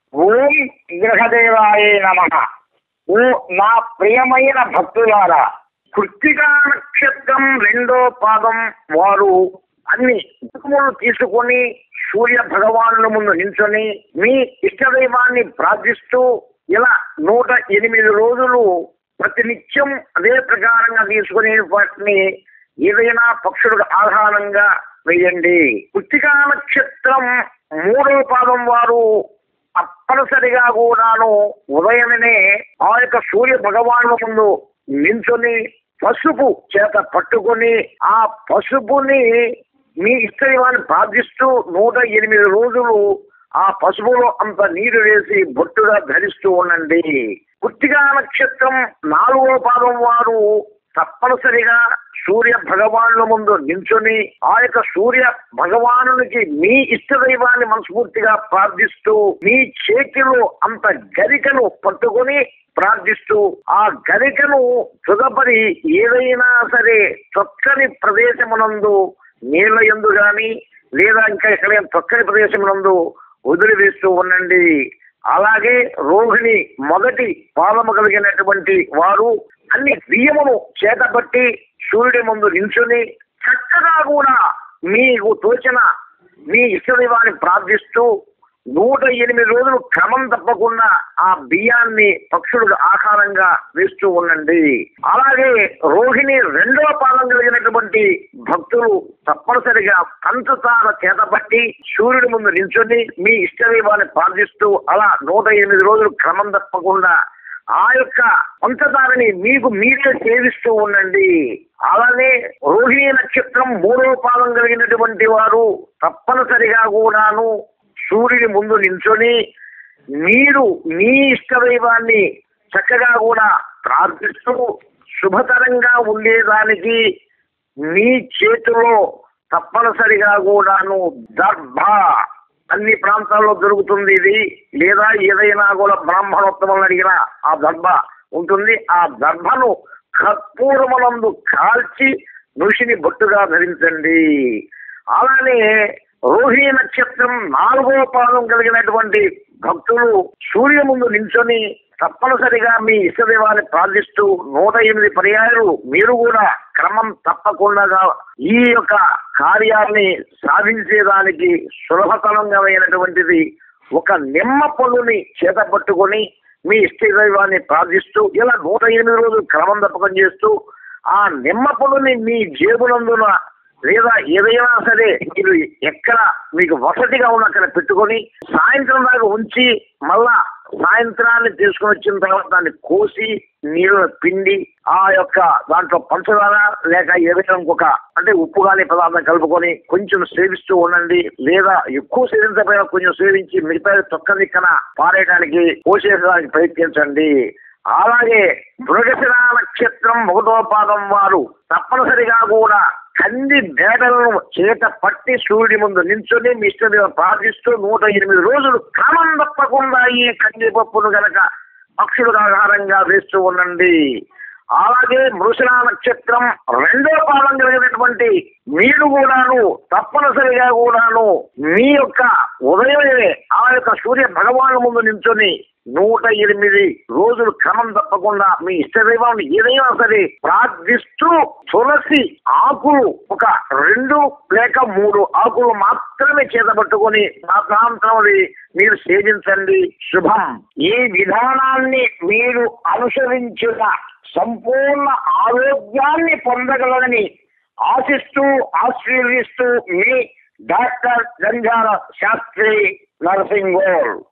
ఓం గ్రహదేవాయ నమ ఓ నా ప్రియమైన భక్తులారా కృత్తికా నక్షత్రం రెండో పాదం వారు అన్ని దుఃఖములు తీసుకొని సూర్య భగవానుల ముందు నించొని మీ ఇష్టదైవాన్ని ప్రార్థిస్తూ ఇలా నూట ఎనిమిది రోజులు ప్రతినిత్యం అదే ప్రకారంగా తీసుకునే వాటిని ఏదైనా పక్షులకు ఆధారంగా వేయండి కృత్తికా నక్షత్రం మూడో పాదం వారు తప్పనిసరిగా కూడాను ఉదయమే ఆ యొక్క సూర్య భగవాను ముందు నించుని పసుపు చేత పట్టుకొని ఆ పసుపుని మీ ఇష్టదైవాన్ని ప్రార్థిస్తూ నూట ఎనిమిది రోజులు ఆ పసుపులో అంత నీరు వేసి బొట్టుగా ధరిస్తూ ఉండండి కుర్తిగా నక్షత్రం నాలుగో పాదం వారు తప్పనిసరిగా సూర్య భగవానుల ముందు నించుని ఆ యొక్క సూర్య భగవానునికి మీ ఇష్టదైవాన్ని మనస్ఫూర్తిగా ప్రార్థిస్తూ మీ చేతిలో అంత గరికను పట్టుకొని ప్రార్థిస్తూ ఆ గరికను తుదపరి ఏదైనా సరే చొక్కని ప్రదేశమునందు నీళ్ళ ఎందు గాని లేదా ఇంకా ఎక్కడ చొక్కని ప్రదేశమునందు వదిలివేస్తూ ఉండండి అలాగే రోహిణి మొదటి పాదము కలిగినటువంటి వారు అన్ని బియ్యమును చేతబట్టి సూర్యుడి ముందు నిల్చుని చక్కగా కూడా మీకు తోచిన మీ ఇష్టదైవాన్ని ప్రార్థిస్తూ నూట ఎనిమిది రోజులు క్రమం తప్పకుండా ఆ బియ్యాన్ని పక్షులకు ఆహారంగా వేస్తూ ఉండండి అలాగే రోహిణి రెండవ పాదం కలిగినటువంటి భక్తులు తప్పనిసరిగా పంచదార చేతబట్టి సూర్యుడి ముందు నిల్చొని మీ ఇష్టదైవాన్ని ప్రార్థిస్తూ అలా నూట ఎనిమిది రోజులు క్రమం తప్పకుండా ఆ యొక్క పంచదారని మీకు మీరే సేవిస్తూ ఉండండి అలానే రోహిణి నక్షత్రం మూడవ పాదం కలిగినటువంటి వారు తప్పనిసరిగా కూడాను సూర్యుని ముందు నిల్చొని మీరు మీ ఇష్టదైవాన్ని చక్కగా కూడా ప్రార్థిస్తూ శుభతరంగా ఉండేదానికి మీ చేతిలో తప్పనిసరిగా కూడాను దర్భ అన్ని ప్రాంతాల్లో దొరుకుతుంది ఇది లేదా ఏదైనా కూడా బ్రాహ్మణోత్తమం అడిగినా ఆ దర్భ ఉంటుంది ఆ దర్భను కర్పూరమునందు కాల్చి ఋషిని బొట్టుగా ధరించండి అలానే రోహిణి నక్షత్రం నాలుగో పాదం కలిగినటువంటి భక్తులు సూర్య ముందు నించొని తప్పనిసరిగా మీ ఇష్టదేవాన్ని ప్రార్థిస్తూ నూట ఎనిమిది పర్యాయాలు మీరు కూడా క్రమం తప్పకుండా ఈ యొక్క కార్యాన్ని సాధించేదానికి సులభతరంగామైనటువంటిది ఒక నిమ్మ పళ్ళుని చేతపట్టుకొని మీ ఇష్టదైవాన్ని ప్రార్థిస్తూ ఇలా నూట ఎనిమిది రోజులు క్రమం తప్పకం చేస్తూ ఆ నిమ్మ పళ్ళుని మీ జేబునందున లేదా ఏదైనా సరే మీరు ఎక్కడ మీకు వసతిగా ఉన్న అక్కడ పెట్టుకొని సాయంత్రం దాకా ఉంచి మళ్ళా సాయంత్రాన్ని తీసుకుని వచ్చిన తర్వాత దాన్ని కోసి నీళ్ళు పిండి ఆ యొక్క దాంట్లో పంచదార లేక ఏదైనా ఇంకొక అంటే ఉప్పు కానీ పదార్థం కలుపుకొని కొంచెం సేవిస్తూ ఉండండి లేదా ఎక్కువ సేవించకపోయినా కొంచెం సేవించి మిగతా తొక్క దిక్కన పారేయడానికి పోసేయడానికి ప్రయత్నించండి అలాగే మృగశిర నక్షత్రం ఒకటో పాదం వారు తప్పనిసరిగా కూడా కంది బేడలను చేత పట్టి సూర్యుడి ముందు నించుని మీ ఇష్టదేవ ప్రార్థిస్తూ నూట ఎనిమిది రోజులు క్రమం తప్పకుండా ఈ కంది పప్పును గనక పక్షులకు ఆహారంగా వేస్తూ ఉండండి అలాగే మృషణ నక్షత్రం రెండో పాదం కలిగినటువంటి మీరు కూడాను తప్పనిసరిగా కూడాను మీ యొక్క ఉదయమే ఆ యొక్క సూర్య భగవాను ముందు నించుని నూట ఎనిమిది రోజులు క్రమం తప్పకుండా మీ ఇష్టదైవాన్ని ఏదైనా సరే ప్రార్థిస్తూ తులసి ఆకులు ఒక రెండు లేక మూడు ఆకులు మాత్రమే చేతబట్టుకొని ఆ ప్రాంతంలో మీరు సేవించండి శుభం ఈ విధానాన్ని మీరు అనుసరించిన సంపూర్ణ ఆరోగ్యాన్ని పొందగలరని ఆశిస్తూ ఆశీర్విస్తూ మీ డాక్టర్ జంజాల శాస్త్రి నరసింగోల్